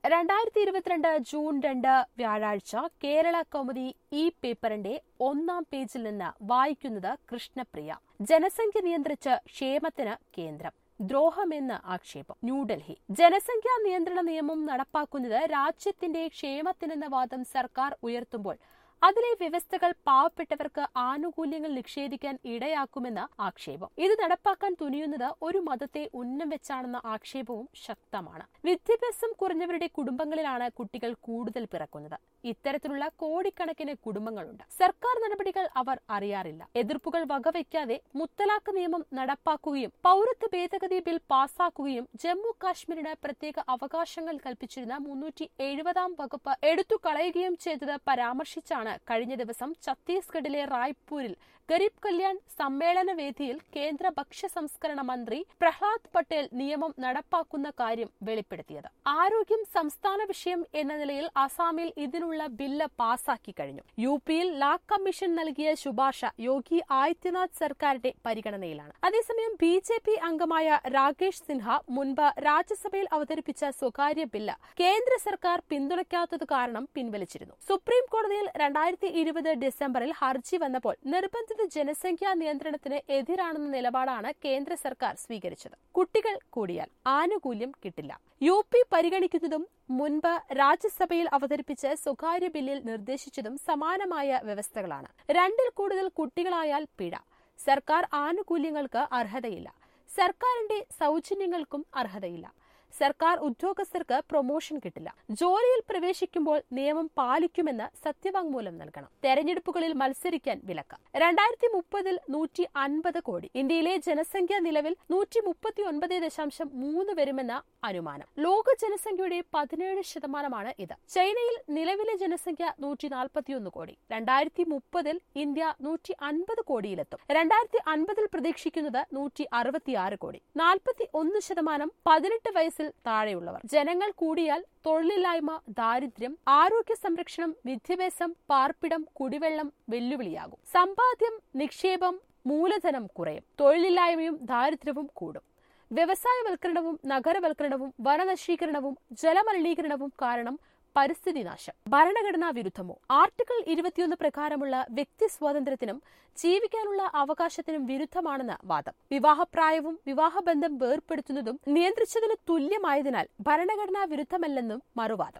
രണ്ടായിരത്തി ഇരുപത്തിരണ്ട് ജൂൺ രണ്ട് വ്യാഴാഴ്ച കേരള കൗമുദി ഈ പേപ്പറിന്റെ ഒന്നാം പേജിൽ നിന്ന് വായിക്കുന്നത് കൃഷ്ണപ്രിയ ജനസംഖ്യ നിയന്ത്രിച്ച് ക്ഷേമത്തിന് കേന്ദ്രം ദ്രോഹമെന്ന് ആക്ഷേപം ന്യൂഡൽഹി ജനസംഖ്യാ നിയന്ത്രണ നിയമം നടപ്പാക്കുന്നത് രാജ്യത്തിന്റെ ക്ഷേമത്തിനെന്ന വാദം സർക്കാർ ഉയർത്തുമ്പോൾ അതിലെ വ്യവസ്ഥകൾ പാവപ്പെട്ടവർക്ക് ആനുകൂല്യങ്ങൾ നിഷേധിക്കാൻ ഇടയാക്കുമെന്ന ആക്ഷേപം ഇത് നടപ്പാക്കാൻ തുനിയുന്നത് ഒരു മതത്തെ ഉന്നം വെച്ചാണെന്ന ആക്ഷേപവും ശക്തമാണ് വിദ്യാഭ്യാസം കുറഞ്ഞവരുടെ കുടുംബങ്ങളിലാണ് കുട്ടികൾ കൂടുതൽ പിറക്കുന്നത് ഇത്തരത്തിലുള്ള കോടിക്കണക്കിന് കുടുംബങ്ങളുണ്ട് സർക്കാർ നടപടികൾ അവർ അറിയാറില്ല എതിർപ്പുകൾ വകവയ്ക്കാതെ മുത്തലാഖ് നിയമം നടപ്പാക്കുകയും പൌരത്വ ഭേദഗതി ബിൽ പാസാക്കുകയും ജമ്മു കാശ്മീരിന് പ്രത്യേക അവകാശങ്ങൾ കൽപ്പിച്ചിരുന്ന മുന്നൂറ്റി എഴുപതാം വകുപ്പ് എടുത്തു കളയുകയും ചെയ്തത് പരാമർശിച്ചാണ് കഴിഞ്ഞ ദിവസം ഛത്തീസ്ഗഡിലെ റായ്പൂരിൽ ഗരീബ് കല്യാൺ സമ്മേളന വേദിയിൽ കേന്ദ്ര ഭക്ഷ്യ സംസ്കരണ മന്ത്രി പ്രഹ്ലാദ് പട്ടേൽ നിയമം നടപ്പാക്കുന്ന കാര്യം വെളിപ്പെടുത്തിയത് ആരോഗ്യം സംസ്ഥാന വിഷയം എന്ന നിലയിൽ അസാമിൽ ഇതിനുള്ള ബില്ല് പാസാക്കി കഴിഞ്ഞു യു പിയിൽ ലാ കമ്മീഷൻ നൽകിയ ശുപാർശ യോഗി ആദിത്യനാഥ് സർക്കാരിന്റെ പരിഗണനയിലാണ് അതേസമയം ബി ജെ പി അംഗമായ രാകേഷ് സിൻഹ മുൻപ് രാജ്യസഭയിൽ അവതരിപ്പിച്ച സ്വകാര്യ ബില്ല് കേന്ദ്ര സർക്കാർ പിന്തുണയ്ക്കാത്തത് കാരണം പിൻവലിച്ചിരുന്നു സുപ്രീം കോടതിയിൽ രണ്ടായിരത്തി ഇരുപത് ഡിസംബറിൽ ഹർജി വന്നപ്പോൾ നിർബന്ധിത ജനസംഖ്യാ നിയന്ത്രണത്തിന് എതിരാണെന്ന നിലപാടാണ് കേന്ദ്ര സർക്കാർ സ്വീകരിച്ചത് കുട്ടികൾ കൂടിയാൽ ആനുകൂല്യം കിട്ടില്ല യു പി പരിഗണിക്കുന്നതും മുൻപ് രാജ്യസഭയിൽ അവതരിപ്പിച്ച് സ്വകാര്യ ബില്ലിൽ നിർദ്ദേശിച്ചതും സമാനമായ വ്യവസ്ഥകളാണ് രണ്ടിൽ കൂടുതൽ കുട്ടികളായാൽ പിഴ സർക്കാർ ആനുകൂല്യങ്ങൾക്ക് അർഹതയില്ല സർക്കാരിന്റെ സൗജന്യങ്ങൾക്കും അർഹതയില്ല സർക്കാർ ഉദ്യോഗസ്ഥർക്ക് പ്രൊമോഷൻ കിട്ടില്ല ജോലിയിൽ പ്രവേശിക്കുമ്പോൾ നിയമം പാലിക്കുമെന്ന് സത്യവാങ്മൂലം നൽകണം തെരഞ്ഞെടുപ്പുകളിൽ മത്സരിക്കാൻ വിലക്ക് രണ്ടായിരത്തി മുപ്പതിൽ നൂറ്റി അൻപത് കോടി ഇന്ത്യയിലെ ജനസംഖ്യ നിലവിൽ നൂറ്റി മുപ്പത്തി ഒൻപത് ദശാംശം മൂന്ന് വരുമെന്ന അനുമാനം ലോക ജനസംഖ്യയുടെ പതിനേഴ് ശതമാനമാണ് ഇത് ചൈനയിൽ നിലവിലെ ജനസംഖ്യ നൂറ്റി നാൽപ്പത്തിയൊന്ന് കോടി രണ്ടായിരത്തി മുപ്പതിൽ ഇന്ത്യ നൂറ്റി അൻപത് കോടിയിലെത്തും രണ്ടായിരത്തി അൻപതിൽ പ്രതീക്ഷിക്കുന്നത് നൂറ്റി അറുപത്തിയാറ് കോടി നാൽപ്പത്തി ഒന്ന് ശതമാനം പതിനെട്ട് വയസ്സിൽ താഴെയുള്ളവർ ജനങ്ങൾ കൂടിയാൽ തൊഴിലില്ലായ്മ ദാരിദ്ര്യം ആരോഗ്യ സംരക്ഷണം വിദ്യാഭ്യാസം പാർപ്പിടം കുടിവെള്ളം വെല്ലുവിളിയാകും സമ്പാദ്യം നിക്ഷേപം മൂലധനം കുറയും തൊഴിലില്ലായ്മയും ദാരിദ്ര്യവും കൂടും വ്യവസായവൽക്കരണവും നഗരവൽക്കരണവും വനനശീകരണവും ജലമലിനീകരണവും കാരണം പരിസ്ഥിതി നാശം ഭരണഘടനാ വിരുദ്ധമോ ആർട്ടിക്കിൾ ഇരുപത്തിയൊന്ന് പ്രകാരമുള്ള വ്യക്തി സ്വാതന്ത്ര്യത്തിനും ജീവിക്കാനുള്ള അവകാശത്തിനും വിരുദ്ധമാണെന്ന് വാദം വിവാഹപ്രായവും വിവാഹബന്ധം വേർപ്പെടുത്തുന്നതും നിയന്ത്രിച്ചതിന് തുല്യമായതിനാൽ ഭരണഘടനാ വിരുദ്ധമല്ലെന്നും മറുവാദം